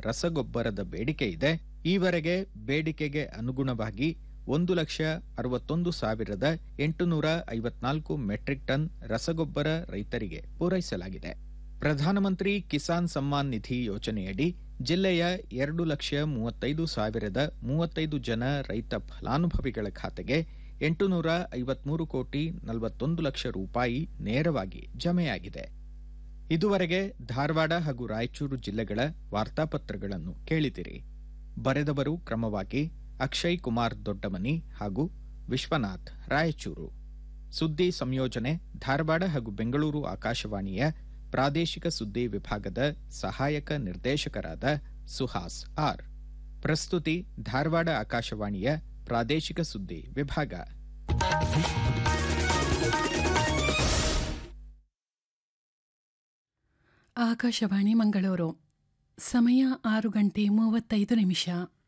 ರಸಗೊಬ್ಬರದ ಬೇಡಿಕೆ ಇದೆ ಈವರೆಗೆ ಬೇಡಿಕೆಗೆ ಅನುಗುಣವಾಗಿ ಒಂದು ಲಕ್ಷ ಅರವತ್ತೊಂದು ಸಾವಿರದ ಎಂಟುನೂರ ಐವತ್ನಾಲ್ಕು ಮೆಟ್ರಿಕ್ ಟನ್ ರಸಗೊಬ್ಬರ ರೈತರಿಗೆ ಪೂರೈಸಲಾಗಿದೆ ಪ್ರಧಾನಮಂತ್ರಿ ಕಿಸಾನ್ ಸಮ್ಮಾನ್ ನಿಧಿ ಯೋಜನೆಯಡಿ ಜಿಲ್ಲೆಯ ಎರಡು ಲಕ್ಷ ಮೂವತ್ತೈದು ಸಾವಿರದ ಮೂವತ್ತೈದು ಜನ ರೈತ ಫಲಾನುಭವಿಗಳ ಖಾತೆಗೆ ಎಂಟುನೂರ ಐವತ್ಮೂರು ಕೋಟಿ ನಲವತ್ತೊಂದು ಲಕ್ಷ ರೂಪಾಯಿ ನೇರವಾಗಿ ಜಮೆಯಾಗಿದೆ ಇದುವರೆಗೆ ಧಾರವಾಡ ಹಾಗೂ ರಾಯಚೂರು ಜಿಲ್ಲೆಗಳ ವಾರ್ತಾಪತ್ರಗಳನ್ನು ಕೇಳಿದಿರಿ ಬರೆದವರು ಕ್ರಮವಾಗಿ ಅಕ್ಷಯ್ ಕುಮಾರ್ ದೊಡ್ಡಮನಿ ಹಾಗೂ ವಿಶ್ವನಾಥ್ ರಾಯಚೂರು ಸುದ್ದಿ ಸಂಯೋಜನೆ ಧಾರವಾಡ ಹಾಗೂ ಬೆಂಗಳೂರು ಆಕಾಶವಾಣಿಯ ಪ್ರಾದೇಶಿಕ ಸುದ್ದಿ ವಿಭಾಗದ ಸಹಾಯಕ ನಿರ್ದೇಶಕರಾದ ಸುಹಾಸ್ ಆರ್ ಪ್ರಸ್ತುತಿ ಧಾರವಾಡ ಆಕಾಶವಾಣಿಯ ಪ್ರಾದೇಶಿಕ ಸುದ್ದಿ ವಿಭಾಗ ಆಕಾಶವಾಣಿ ಮಂಗಳೂರು ಸಮಯ ಆರು ಗಂಟೆ ಮೂವತ್ತೈದು ನಿಮಿಷ